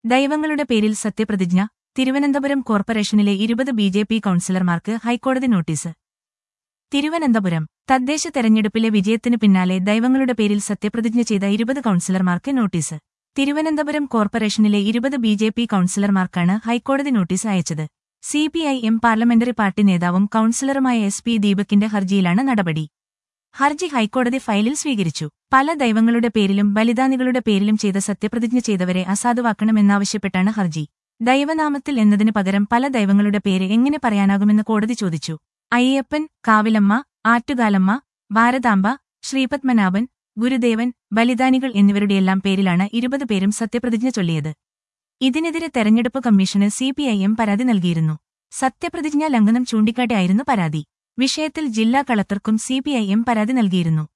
ദൈവങ്ങളുടെ പേരിൽ സത്യപ്രതിജ്ഞ തിരുവനന്തപുരം കോർപ്പറേഷനിലെ ഇരുപത് ബി ജെ പി കൌൺസിലർമാർക്ക് ഹൈക്കോടതി നോട്ടീസ് തിരുവനന്തപുരം തദ്ദേശ തെരഞ്ഞെടുപ്പിലെ വിജയത്തിനു പിന്നാലെ ദൈവങ്ങളുടെ പേരിൽ സത്യപ്രതിജ്ഞ ചെയ്ത ഇരുപത് കൌൺസിലർമാർക്ക് നോട്ടീസ് തിരുവനന്തപുരം കോർപ്പറേഷനിലെ ഇരുപത് ബി ജെ പി കൌൺസിലർമാർക്കാണ് ഹൈക്കോടതി നോട്ടീസ് അയച്ചത് C P I M parliamentary party നേതാവും കൌൺസിലറുമായ എസ് പി ദീപകിന്റെ ഹർജിയിലാണ് നടപടി ഹർജി ഹൈക്കോടതി ഫയലിൽ സ്വീകരിച്ചു പല ദൈവങ്ങളുടെ പേരിലും ബലിദാനികളുടെ പേരിലും ചെയ്ത സത്യപ്രതിജ്ഞ ചെയ്തവരെ അസാധുവാക്കണമെന്നാവശ്യപ്പെട്ടാണ് ഹർജി ദൈവനാമത്തിൽ എന്നതിനു പകരം പല ദൈവങ്ങളുടെ പേര് എങ്ങനെ പറയാനാകുമെന്ന് കോടതി ചോദിച്ചു അയ്യപ്പൻ കാവിലമ്മ ആറ്റുകാലമ്മ ഭാരതാംബ ശ്രീപത്മനാഭൻ ഗുരുദേവൻ ബലിദാനികൾ എന്നിവരുടെയെല്ലാം പേരിലാണ് ഇരുപത് പേരും സത്യപ്രതിജ്ഞ ചൊല്ലിയത് ഇതിനെതിരെ തെരഞ്ഞെടുപ്പ് കമ്മീഷന് സിപിഐഎം പരാതി നൽകിയിരുന്നു സത്യപ്രതിജ്ഞാ ലംഘനം ചൂണ്ടിക്കാട്ടിയായിരുന്നു പരാതി വിഷയത്തിൽ ജില്ലാ കളക്ടർക്കും സിപിഐഎം പരാതി നൽകിയിരുന്നു